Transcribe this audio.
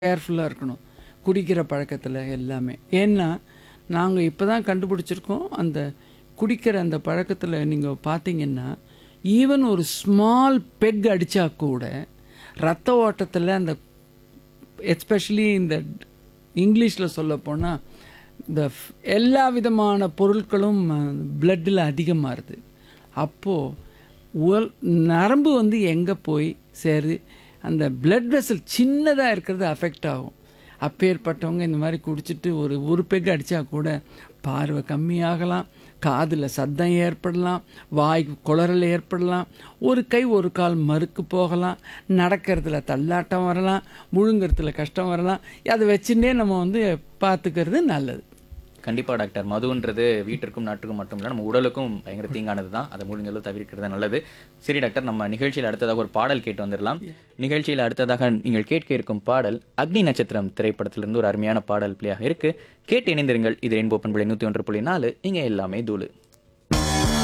கேர்ஃபுல்லாக இருக்கணும் குடிக்கிற பழக்கத்தில் எல்லாமே ஏன்னா நாங்கள் இப்போ தான் கண்டுபிடிச்சிருக்கோம் அந்த குடிக்கிற அந்த பழக்கத்தில் நீங்கள் பார்த்தீங்கன்னா ஈவன் ஒரு ஸ்மால் பெக் அடித்தா கூட ரத்த ஓட்டத்தில் அந்த எஸ்பெஷலி இந்த இங்கிலீஷில் சொல்ல போனால் இந்த f- எல்லா விதமான பொருட்களும் பிளட்டில் அதிகமாகுது அப்போது உடல் நரம்பு வந்து எங்கே போய் சேரு அந்த blood vessel சின்னதாக இருக்கிறது அஃபெக்ட் ஆகும் அப்பேற்பட்டவங்க இந்த மாதிரி குடிச்சிட்டு ஒரு ஒரு பெக் அடித்தா கூட பார்வை கம்மியாகலாம் காதில் சத்தம் ஏற்படலாம் வாய் குளறல் ஏற்படலாம் ஒரு கை ஒரு கால் மறுக்கு போகலாம் நடக்கிறதுல தள்ளாட்டம் வரலாம் முழுங்கிறதுல கஷ்டம் வரலாம் அதை வச்சுட்டே நம்ம வந்து பார்த்துக்கிறது நல்லது கண்டிப்பா டாக்டர் மதுன்றது வீட்டிற்கும் நாட்டுக்கும் மட்டும் இல்ல நம்ம உடலுக்கும் பயங்கர தீங்கானது தான் அதை முடிஞ்சளவு தவிர்க்கிறது நல்லது சரி டாக்டர் நம்ம நிகழ்ச்சியில் அடுத்ததாக ஒரு பாடல் கேட்டு வந்துடலாம் நிகழ்ச்சியில் அடுத்ததாக நீங்கள் கேட்க இருக்கும் பாடல் அக்னி நட்சத்திரம் திரைப்படத்திலிருந்து ஒரு அருமையான பாடல் பிள்ளையாக இருக்கு கேட்டு இணைந்திருங்கள் இது ரெயின்போ பண்புலை நூற்றி ஒன்று புள்ளி நாலு இங்கே எல்லாமே தூளு